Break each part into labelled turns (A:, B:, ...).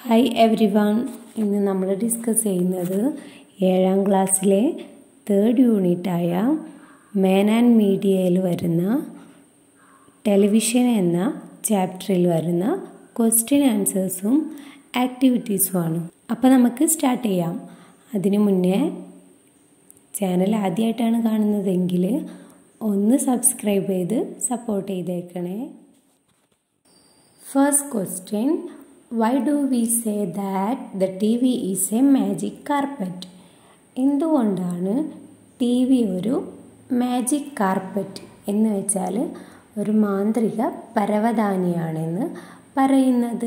A: Hi every one ഇന്ന് നമ്മൾ discuss ചെയ്യുന്നത് ഏഴാം ക്ലാസ്സിലെ തേർഡ് യൂണിറ്റായ മേൻ ആൻഡ് മീഡിയയിൽ വരുന്ന ടെലിവിഷൻ എന്ന ചാപ്റ്ററിൽ വരുന്ന ക്വസ്റ്റ്യൻ ആൻസേഴ്സും ആക്ടിവിറ്റീസുമാണ് അപ്പോൾ നമുക്ക് സ്റ്റാർട്ട് ചെയ്യാം അതിനു മുന്നേ ചാനൽ ആദ്യമായിട്ടാണ് കാണുന്നതെങ്കിൽ ഒന്ന് സബ്സ്ക്രൈബ് ചെയ്ത് സപ്പോർട്ട് ചെയ്തേക്കണേ first question why do we say that the TV is a magic carpet എന്തുകൊണ്ടാണ് ടി വി ഒരു മാജിക് കാർപ്പറ്റ് എന്ന് വെച്ചാൽ ഒരു മാന്ത്രിക പരവതാനിയാണെന്ന് പറയുന്നത്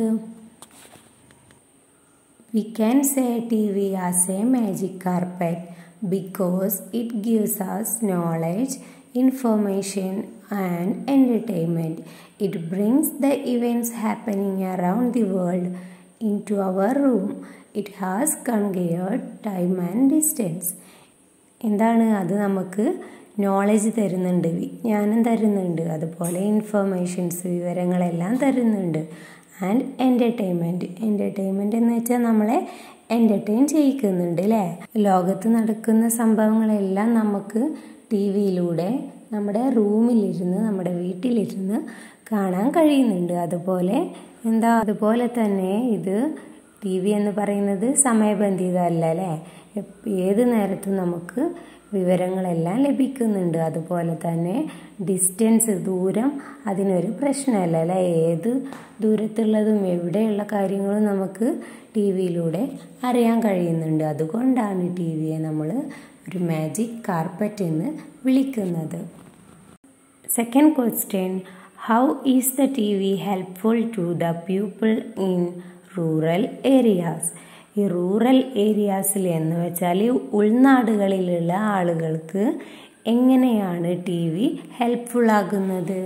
A: we can say TV as a magic carpet because it gives us knowledge information and entertainment. It brings the events happening around the world into our room. It has conquered time and distance. എന്താണ് അത് നമുക്ക് knowledge തരുന്നുണ്ട് വിജ്ഞാനം തരുന്നുണ്ട് അതുപോലെ informations വിവരങ്ങളെല്ലാം തരുന്നുണ്ട് and entertainment entertainment എന്ന് വെച്ചാൽ നമ്മളെ എൻ്റർടൈൻ ചെയ്യിക്കുന്നുണ്ട് അല്ലേ ലോകത്ത് നടക്കുന്ന സംഭവങ്ങളെല്ലാം നമുക്ക് ടി വിയിലൂടെ നമ്മുടെ റൂമിലിരുന്ന് നമ്മുടെ വീട്ടിലിരുന്ന് കാണാൻ കഴിയുന്നുണ്ട് അതുപോലെ എന്താ അതുപോലെ തന്നെ ഇത് ടി വി എന്ന് പറയുന്നത് സമയബന്ധിതമല്ല അല്ലേ ഏത് നേരത്തും നമുക്ക് വിവരങ്ങളെല്ലാം ലഭിക്കുന്നുണ്ട് അതുപോലെ തന്നെ ഡിസ്റ്റൻസ് ദൂരം അതിനൊരു പ്രശ്നമല്ല അല്ലേ ഏത് ദൂരത്തുള്ളതും എവിടെയുള്ള കാര്യങ്ങളും നമുക്ക് ടി വിയിലൂടെ അറിയാൻ കഴിയുന്നുണ്ട് അതുകൊണ്ടാണ് ടി വിയെ നമ്മൾ ഒരു മാജിക് കാർപ്പറ്റ് എന്ന് വിളിക്കുന്നത് second question how is the TV helpful to the people in rural areas ഈ റൂറൽ ഏരിയാസിൽ എന്ന് വെച്ചാൽ ഉൾനാടുകളിലുള്ള ആളുകൾക്ക് എങ്ങനെയാണ് ടി വി ഹെൽപ്ഫുൾ ആകുന്നത്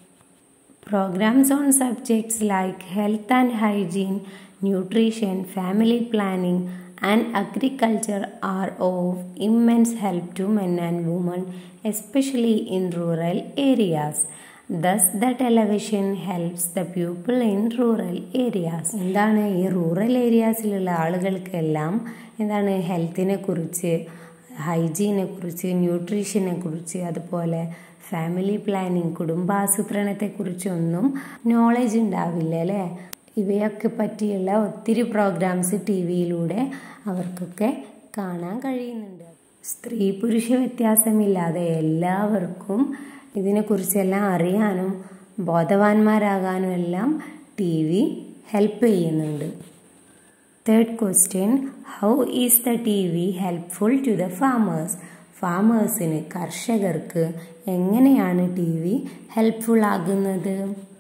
A: programmes on subjects like health and hygiene nutrition family planning and agriculture are of immense help to men and women, especially in rural areas. Thus, the television helps the people in rural areas. എന്താണ് ഈ rural ഏരിയാസിലുള്ള ആളുകൾക്കെല്ലാം എന്താണ് ഹെൽത്തിനെ കുറിച്ച് ഹൈജീനെ കുറിച്ച് ന്യൂട്രീഷനെ കുറിച്ച് അതുപോലെ family planning കുടുംബാസൂത്രണത്തെക്കുറിച്ചൊന്നും knowledge ഉണ്ടാവില്ല അല്ലേ ഇവയൊക്കെ പറ്റിയുള്ള ഒത്തിരി പ്രോഗ്രാംസ് ടി വിയിലൂടെ അവർക്കൊക്കെ കാണാൻ കഴിയുന്നുണ്ട് സ്ത്രീ പുരുഷ വ്യത്യാസമില്ലാതെ എല്ലാവർക്കും ഇതിനെക്കുറിച്ചെല്ലാം അറിയാനും ബോധവാന്മാരാകാനും എല്ലാം ടി വി ഹെൽപ്പ് ചെയ്യുന്നുണ്ട് third question how is the TV helpful to the farmers ഫാമേഴ്സിന് കർഷകർക്ക് എങ്ങനെയാണ് ടി വി ഹെൽപ്ഫുൾ ആകുന്നത്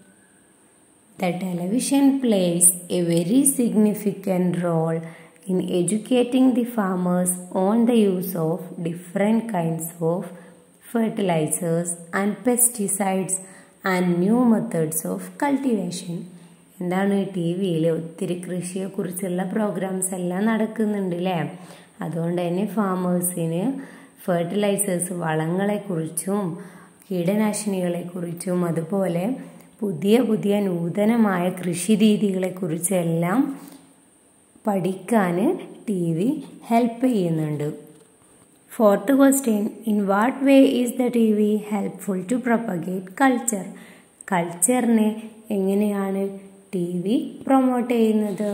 A: The television plays a very significant role in educating the farmers on the use of different kinds of fertilizers and pesticides and new methods of cultivation. എന്താണ് ടി വിയിൽ ഒത്തിരി കൃഷിയെക്കുറിച്ചുള്ള programmes എല്ലാം നടക്കുന്നുണ്ട് അല്ലേ അതുകൊണ്ട് തന്നെ ഫാമേഴ്സിന് ഫെർട്ടിലൈസേഴ്സ് വളങ്ങളെക്കുറിച്ചും കീടനാശിനികളെക്കുറിച്ചും അതുപോലെ പുതിയ പുതിയ നൂതനമായ കൃഷി രീതികളെക്കുറിച്ചെല്ലാം പഠിക്കാൻ ടി വി ഹെൽപ്പ് ചെയ്യുന്നുണ്ട് fourth question in what way is the TV helpful to propagate culture കൾച്ചറിനെ എങ്ങനെയാണ് ടി വി പ്രൊമോട്ട് ചെയ്യുന്നത്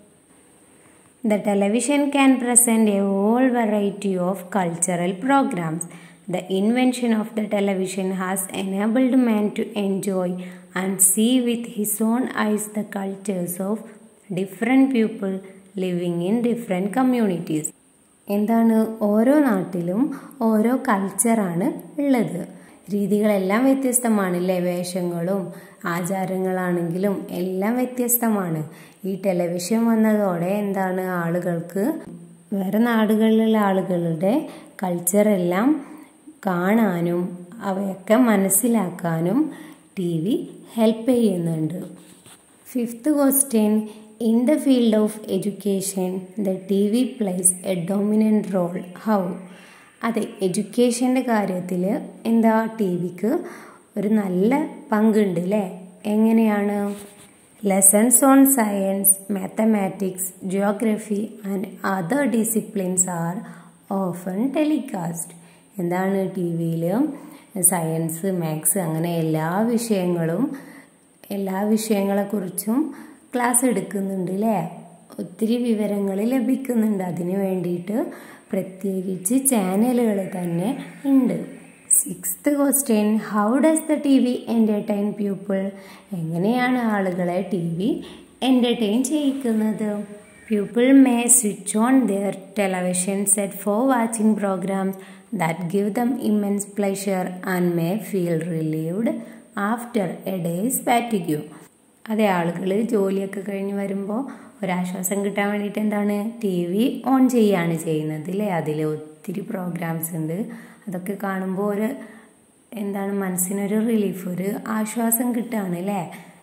A: the television can present a whole variety of cultural programmes The invention of the television has enabled man to enjoy and see with his own eyes the cultures of different people living in different communities. എന്താണ് ഓരോ നാട്ടിലും ഓരോ കൾച്ചറാണ് ഉള്ളത് രീതികളെല്ലാം വ്യത്യസ്തമാണല്ലേ വേഷങ്ങളും ആചാരങ്ങളാണെങ്കിലും എല്ലാം വ്യത്യസ്തമാണ് ഈ television വന്നതോടെ എന്താണ് ആളുകൾക്ക് വേറെ നാടുകളിലുള്ള ആളുകളുടെ കൾച്ചറെല്ലാം കാണാനും അവയൊക്കെ മനസ്സിലാക്കാനും ടി വി ഹെൽപ്പ് ചെയ്യുന്നുണ്ട് fifth question in the field of education the TV plays a dominant role how അതെ എഡ്യൂക്കേഷൻ്റെ കാര്യത്തിൽ എന്താ ടി വിക്ക് ഒരു നല്ല പങ്കുണ്ട് അല്ലേ എങ്ങനെയാണ് Lessons on science, mathematics, geography, and other disciplines are often telecast. എന്താണ് ടി വിയിൽ സയൻസ് മാത്സ് അങ്ങനെ എല്ലാ വിഷയങ്ങളും എല്ലാ വിഷയങ്ങളെക്കുറിച്ചും ക്ലാസ് എടുക്കുന്നുണ്ട് അല്ലേ ഒത്തിരി വിവരങ്ങൾ ലഭിക്കുന്നുണ്ട് അതിന് വേണ്ടിയിട്ട് പ്രത്യേകിച്ച് ചാനലുകൾ തന്നെ ഉണ്ട് sixth question how does the TV entertain people എങ്ങനെയാണ് ആളുകളെ ടി വി എൻ്റർടൈൻ ചെയ്യിക്കുന്നത് people may switch on their television set for watching programmes that give them immense pleasure and may feel relieved after a day's fatigue അതെ ആളുകൾ ജോലിയൊക്കെ കഴിഞ്ഞ് വരുമ്പോൾ ഒരാശ്വാസം കിട്ടാൻ വേണ്ടിയിട്ട് എന്താണ് ടി വി ഓൺ ചെയ്യുകയാണ് ചെയ്യുന്നത് അല്ലേ അതിൽ ഒത്തിരി പ്രോഗ്രാംസ് ഉണ്ട് അതൊക്കെ കാണുമ്പോൾ ഒരു എന്താണ് മനസ്സിനൊരു റിലീഫ് ഒരു ആശ്വാസം കിട്ടുകയാണ് അല്ലേ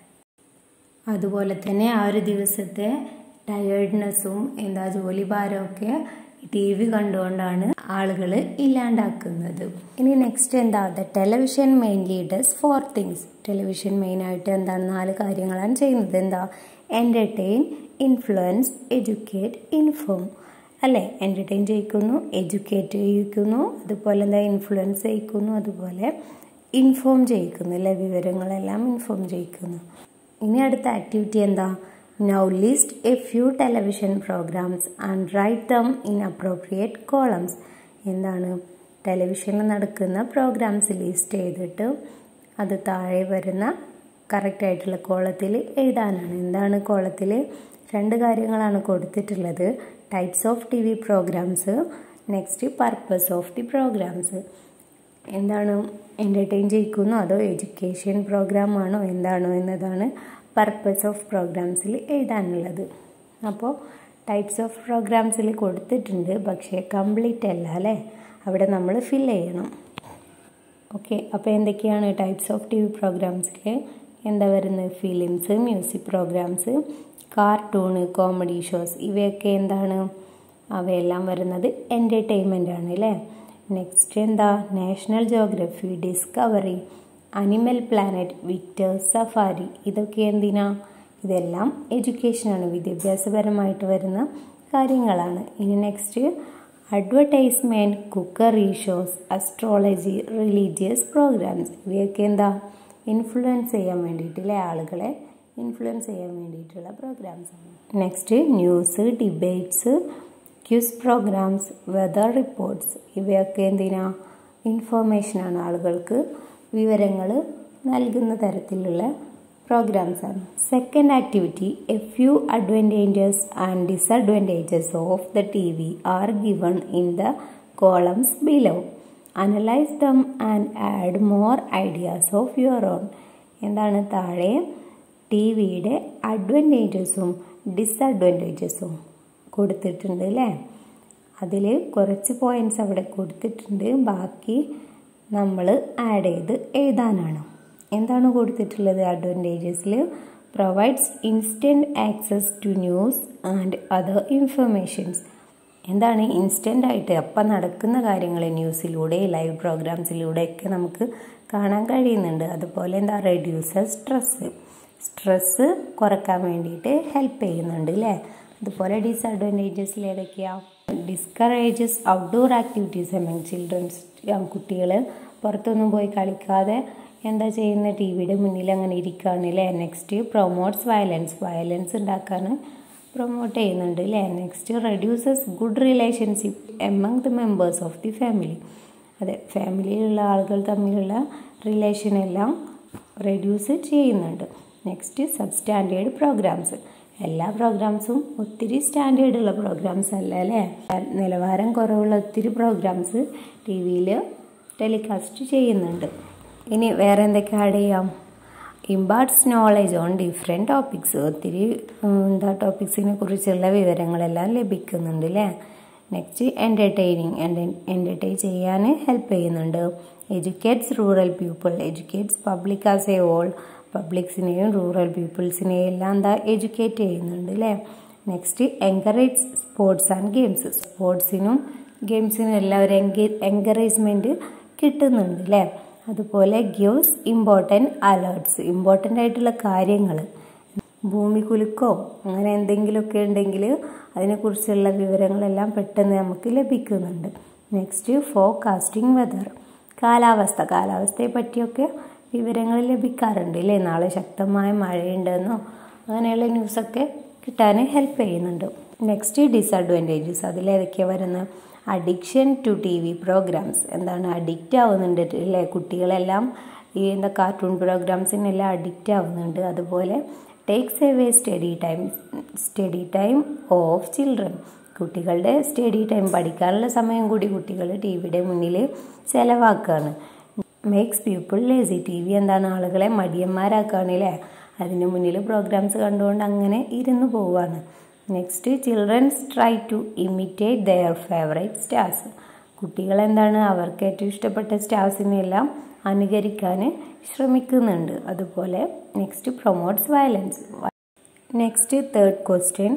A: അതുപോലെ തന്നെ ആ ഒരു ദിവസത്തെ ടയേർഡ്നെസ്സും എന്താ ജോലി ഭാരമൊക്കെ ടി വി കണ്ടുകൊണ്ടാണ് ആളുകൾ ഇല്ലാണ്ടാക്കുന്നത് ഇനി നെക്സ്റ്റ് എന്താ the television mainly does four things television മെയിനായിട്ട് എന്താണ് നാല് കാര്യങ്ങളാണ് ചെയ്യുന്നത് എന്താ എൻ്റർടൈൻ ഇൻഫ്ലുവൻസ് എഡ്യൂക്കേറ്റ് ഇൻഫോം അല്ലേ എൻ്റർടൈൻ ചെയ്യിക്കുന്നു എഡ്യൂക്കേറ്റ് ചെയ്യിക്കുന്നു അതുപോലെ എന്താ ഇൻഫ്ലുവൻസ് ചെയ്യിക്കുന്നു അതുപോലെ ഇൻഫോം ചെയ്യിക്കുന്നു അല്ലേ വിവരങ്ങളെല്ലാം ഇൻഫോം ചെയ്യിക്കുന്നു ഇനി അടുത്ത ആക്ടിവിറ്റി എന്താ now list a few television programmes and write them in appropriate columns എന്താണ് ടെലിവിഷനിൽ നടക്കുന്ന പ്രോഗ്രാംസ് ലിസ്റ്റ് ചെയ്തിട്ട് അത് താഴെ വരുന്ന കറക്റ്റ് ആയിട്ടുള്ള കോളത്തിൽ എഴുതാനാണ് എന്താണ് കോളത്തിൽ രണ്ട് കാര്യങ്ങളാണ് കൊടുത്തിട്ടുള്ളത് types of TV programmes next purpose of the programmes എന്താണ് എൻ്റർടൈൻ ചെയ്യിക്കുന്നോ അതോ എഡ്യൂക്കേഷൻ പ്രോഗ്രാമാണോ എന്താണോ എന്നതാണ് പർപ്പസ് ഓഫ് പ്രോഗ്രാംസിൽ എഴുതാനുള്ളത് അപ്പോൾ ടൈപ്സ് ഓഫ് പ്രോഗ്രാംസിൽ കൊടുത്തിട്ടുണ്ട് പക്ഷേ കംപ്ലീറ്റ് അല്ല അല്ലേ അവിടെ നമ്മൾ ഫിൽ ചെയ്യണം ഓക്കെ അപ്പോൾ എന്തൊക്കെയാണ് ടൈപ്സ് ഓഫ് ടി വി പ്രോഗ്രാംസിൽ എന്താ വരുന്നത് films music programmes cartoon comedy shows ഇവയൊക്കെ എന്താണ് അവയെല്ലാം വരുന്നത് എൻ്റർടൈൻമെൻ്റ് ആണ് അല്ലേ നെക്സ്റ്റ് എന്താ National Geographic Discovery Animal Planet Victers Safari ഇതൊക്കെ എന്തിനാ ഇതെല്ലാം എഡ്യൂക്കേഷനാണ് വിദ്യാഭ്യാസപരമായിട്ട് വരുന്ന കാര്യങ്ങളാണ് ഇനി next advertisement cookery shows astrology religious programmes ഇവയൊക്കെ എന്താ ഇൻഫ്ലുവൻസ് ചെയ്യാൻ വേണ്ടിയിട്ടില്ലേ ആളുകളെ ഇൻഫ്ലുവൻസ് ചെയ്യാൻ വേണ്ടിയിട്ടുള്ള പ്രോഗ്രാംസ് ആണ് next news debates quiz programmes weather reports ഇവയൊക്കെ എന്തിനാ ഇൻഫോർമേഷനാണ് ആളുകൾക്ക് വിവരങ്ങൾ നൽകുന്ന തരത്തിലുള്ള പ്രോഗ്രാംസ് ആണ് second activity a few advantages and disadvantages of the TV are given in the columns below analyse them and add more ideas of your own എന്താണ് താഴെ ടി വിയുടെ അഡ്വാൻറ്റേജസും ഡിസഡ്വാൻറ്റേജസും കൊടുത്തിട്ടുണ്ട് അല്ലേ അതിൽ കുറച്ച് പോയിൻറ്റ്സ് അവിടെ കൊടുത്തിട്ടുണ്ട് ബാക്കി നമ്മൾ ആഡ് ചെയ്ത് എഴുതാനാണ് എന്താണ് കൊടുത്തിട്ടുള്ളത് അഡ്വാൻറ്റേജസിൽ provides instant access to news and other informations എന്താണ് ഇൻസ്റ്റൻ്റ് ആയിട്ട് അപ്പം നടക്കുന്ന കാര്യങ്ങൾ ന്യൂസിലൂടെ ലൈവ് പ്രോഗ്രാംസിലൂടെയൊക്കെ നമുക്ക് കാണാൻ കഴിയുന്നുണ്ട് അതുപോലെ എന്താ റെഡ്യൂസർ സ്ട്രെസ്സ് സ്ട്രെസ്സ് കുറക്കാൻ വേണ്ടിയിട്ട് ഹെൽപ്പ് ചെയ്യുന്നുണ്ട് അല്ലേ അതുപോലെ ഡിസഡ്വാൻറ്റേജസിൽ ഏതൊക്കെയാണ് discourages outdoor activities among childrens കുട്ടികൾ പുറത്തൊന്നും പോയി കളിക്കാതെ എന്താ ചെയ്യുന്ന ടി വിയുടെ മുന്നിൽ അങ്ങനെ ഇരിക്കുകയാണ് അല്ലേ നെക്സ്റ്റ് പ്രൊമോട്ട്സ് വയലൻസ് വയലൻസ് ഉണ്ടാക്കാൻ പ്രൊമോട്ട് ചെയ്യുന്നുണ്ട് അല്ലേ next reduces good relationship among the members of the family അതെ ഫാമിലിയിലുള്ള ആളുകൾ തമ്മിലുള്ള റിലേഷൻ എല്ലാം റെഡ്യൂസ് ചെയ്യുന്നുണ്ട് നെക്സ്റ്റ് സബ് സ്റ്റാൻഡേർഡ് പ്രോഗ്രാംസ് എല്ലാ പ്രോഗ്രാംസും ഒത്തിരി സ്റ്റാൻഡേർഡ് ഉള്ള പ്രോഗ്രാംസ് അല്ല അല്ലേ നിലവാരം കുറവുള്ള ഒത്തിരി പ്രോഗ്രാംസ് ടി വിയിൽ ടെലികാസ്റ്റ് ചെയ്യുന്നുണ്ട് ഇനി വേറെ എന്തൊക്കെ ആഡ് ചെയ്യാം imparts knowledge on different topics ഒത്തിരി എന്താ ടോപ്പിക്സിനെ കുറിച്ചുള്ള വിവരങ്ങളെല്ലാം ലഭിക്കുന്നുണ്ട് അല്ലേ നെക്സ്റ്റ് എൻ്റർടൈനിങ് എൻ്റർടൈൻ ചെയ്യാൻ ഹെൽപ്പ് ചെയ്യുന്നുണ്ട് educates rural people educates public as a whole പബ്ലിക്സിനെയും റൂറൽ പീപ്പിൾസിനെയും എല്ലാം എന്താ എഡ്യൂക്കേറ്റ് ചെയ്യുന്നുണ്ട് അല്ലേ next encourage sports and games സ്പോർട്സിനും ഗെയിംസിനും എല്ലാം ഒരു എൻഗേ എൻകറേജ്മെൻറ്റ് കിട്ടുന്നുണ്ട് അല്ലേ അതുപോലെ ഗിവ്സ് ഇമ്പോർട്ടൻറ്റ് അലേർട്സ് ഇമ്പോർട്ടൻ്റ് ആയിട്ടുള്ള കാര്യങ്ങൾ ഭൂമി കുലുക്കോ അങ്ങനെ എന്തെങ്കിലുമൊക്കെ ഉണ്ടെങ്കിൽ അതിനെക്കുറിച്ചുള്ള വിവരങ്ങളെല്ലാം പെട്ടെന്ന് നമുക്ക് ലഭിക്കുന്നുണ്ട് നെക്സ്റ്റ് ഫോകാസ്റ്റിംഗ് വെതർ കാലാവസ്ഥ കാലാവസ്ഥയെ പറ്റിയൊക്കെ വിവരങ്ങൾ ലഭിക്കാറുണ്ട് അല്ലേ നാളെ ശക്തമായ മഴയുണ്ടെന്നോ അങ്ങനെയുള്ള ന്യൂസൊക്കെ കിട്ടാൻ ഹെൽപ്പ് ചെയ്യുന്നുണ്ട് നെക്സ്റ്റ് ഡിസഡ്വാൻറ്റേജസ് അതിലേതൊക്കെയാണ് വരുന്നത് addiction to TV programmes എന്താണ് അഡിക്റ്റ് ആവുന്നുണ്ട് അല്ലേ കുട്ടികളെല്ലാം ഈ എന്താ കാർട്ടൂൺ പ്രോഗ്രാംസിനെല്ലാം അഡിക്റ്റ് ആവുന്നുണ്ട് അതുപോലെ takes away study time study time of children കുട്ടികളുടെ സ്റ്റഡി ടൈം പഠിക്കാനുള്ള സമയം കൂടി കുട്ടികൾ ടി വിയുടെ മുന്നിൽ ചിലവാക്കുകയാണ് makes people lazy TV എന്താണ് ആളുകളെ മടിയന്മാരാക്കുകയാണ് അല്ലേ അതിന് മുന്നിൽ പ്രോഗ്രാംസ് കണ്ടുകൊണ്ട് അങ്ങനെ ഇരുന്ന് പോവുകയാണ് next childrens try to imitate their favourite stars കുട്ടികൾ എന്താണ് അവർക്ക് ഏറ്റവും ഇഷ്ടപ്പെട്ട സ്റ്റാർസിനെല്ലാം അനുകരിക്കാൻ ശ്രമിക്കുന്നുണ്ട് അതുപോലെ next promotes violence next third question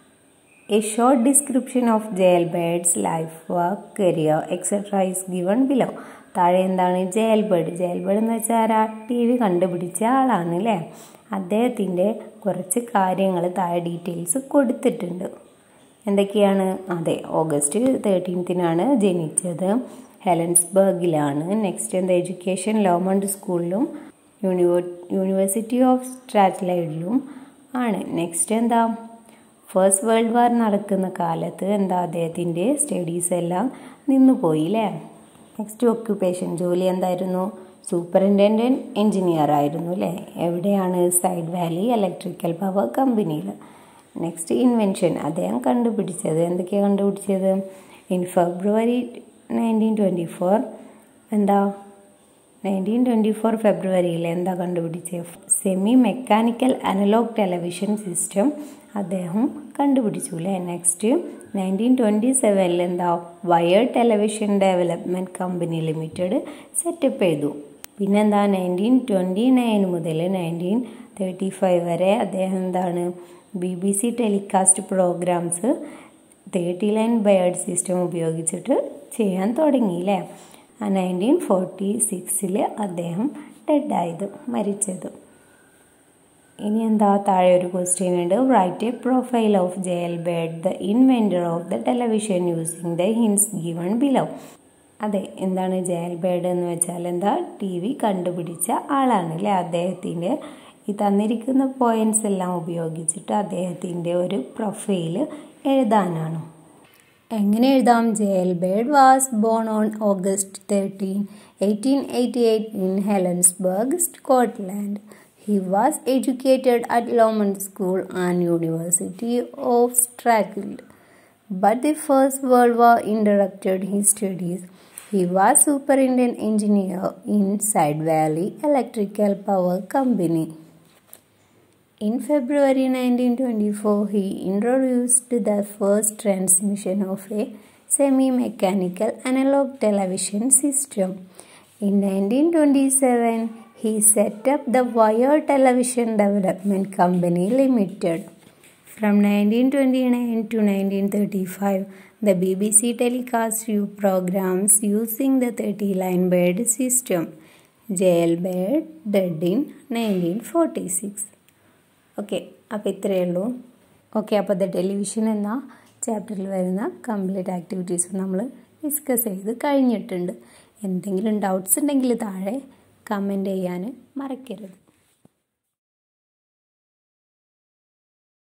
A: a short description of Jail Baird's life work career etcetera is given below താഴെ എന്താണ് ജെയൽ ബേർഡ് ജെയൽ ബേർഡ് എന്ന് വെച്ചാൽ ആരാ ടി വി കണ്ടുപിടിച്ച ആളാണ് അല്ലേ അദ്ദേഹത്തിൻ്റെ കുറച്ച് കാര്യങ്ങൾ താഴെ ഡീറ്റെയിൽസ് കൊടുത്തിട്ടുണ്ട് എന്തൊക്കെയാണ് അതെ ഓഗസ്റ്റ് തേർട്ടീൻത്തിനാണ് ജനിച്ചത് ഹെലൻസ്ബർഗിലാണ് നെക്സ്റ്റ് എന്താ എഡ്യൂക്കേഷൻ ലോമണ്ട് സ്കൂളിലും യൂണിവോ യൂണിവേഴ്സിറ്റി ഓഫ് സ്ട്രാറ്റ്ലൈഡിലും ആണ് നെക്സ്റ്റ് എന്താ ഫസ്റ്റ് വേൾഡ് വാർ നടക്കുന്ന കാലത്ത് എന്താ അദ്ദേഹത്തിൻ്റെ സ്റ്റഡീസ് എല്ലാം നിന്നുപോയി അല്ലേ നെക്സ്റ്റ് ഒക്യുപ്പേഷൻ ജോലി എന്തായിരുന്നു സൂപ്പറിൻറ്റൻഡൻറ്റ് എൻജിനീയർ ആയിരുന്നു അല്ലേ എവിടെയാണ് സൈഡ് Valley electrical power company next invention അദ്ദേഹം കണ്ടുപിടിച്ചത് എന്തൊക്കെയാണ് കണ്ടുപിടിച്ചത് in February nineteen twenty four എന്താ നയൻറ്റീൻ ട്വൻറ്റി ഫോർ ഫെബ്രുവരിയിൽ എന്താ കണ്ടുപിടിച്ചത് semi mechanical analogue television system അദ്ദേഹം കണ്ടുപിടിച്ചു അല്ലേ നെക്സ്റ്റ് നയൻറ്റീൻ ട്വൻറ്റി സെവനിൽ എന്താ വയർ television development company limited setup ചെയ്തു പിന്നെന്താ നയൻറ്റീൻ ട്വൻറ്റി നയൻ മുതൽ നയൻറ്റീൻ തേർട്ടി ഫൈവ് വരെ അദ്ദേഹം എന്താണ് BBC telecast programmes thirty line Baird system ഉപയോഗിച്ചിട്ട് ചെയ്യാൻ തുടങ്ങി അല്ലേ നയൻറ്റീൻ ഫോർട്ടി സിക്സിൽ അദ്ദേഹം ഡെഡായത് മരിച്ചത് ഇനി എന്താ താഴെ ഒരു ക്വസ്റ്റ്യൻ ഉണ്ട് write a profile of Jail Baird the inventor of the television using the hints given below അതെ എന്താണ് ജയൽ ബേർഡ് എന്ന് വെച്ചാൽ എന്താ ടി വി കണ്ടുപിടിച്ച ആളാണ് അല്ലേ അദ്ദേഹത്തിൻ്റെ ഈ തന്നിരിക്കുന്ന പോയിന്റ്സ് എല്ലാം ഉപയോഗിച്ചിട്ട് അദ്ദേഹത്തിൻ്റെ ഒരു പ്രൊഫൈൽ എഴുതാനാണ് എങ്ങനെ എഴുതാം Jail Baird was born on August thirteen eighteen eighty eight in Helensburgh Scotland He was educated at Lomond School and University of Strathclyde. But the First World War interrupted his studies. He was superintendent engineer in Side Valley Electrical Power Company. In February 1924, he introduced the first transmission of a semi mechanical analog television system. In 1927, he set up the Wire Television Development Company Limited. From 1929 to 1935, the BBC telecast few programs using the 30 line bird system. Jailbird dead in 1946. Okay അപ്പോൾ ഇത്രയേ ഉള്ളൂ okay അപ്പോൾ the television എന്ന ചാപ്റ്ററിൽ വരുന്ന complete activities നമ്മൾ discuss ചെയ്ത് കഴിഞ്ഞിട്ടുണ്ട് എന്തെങ്കിലും ഡൗട്ട്സ് ഉണ്ടെങ്കിൽ താഴെ കമൻറ്റ് ചെയ്യാൻ മറക്കരുത്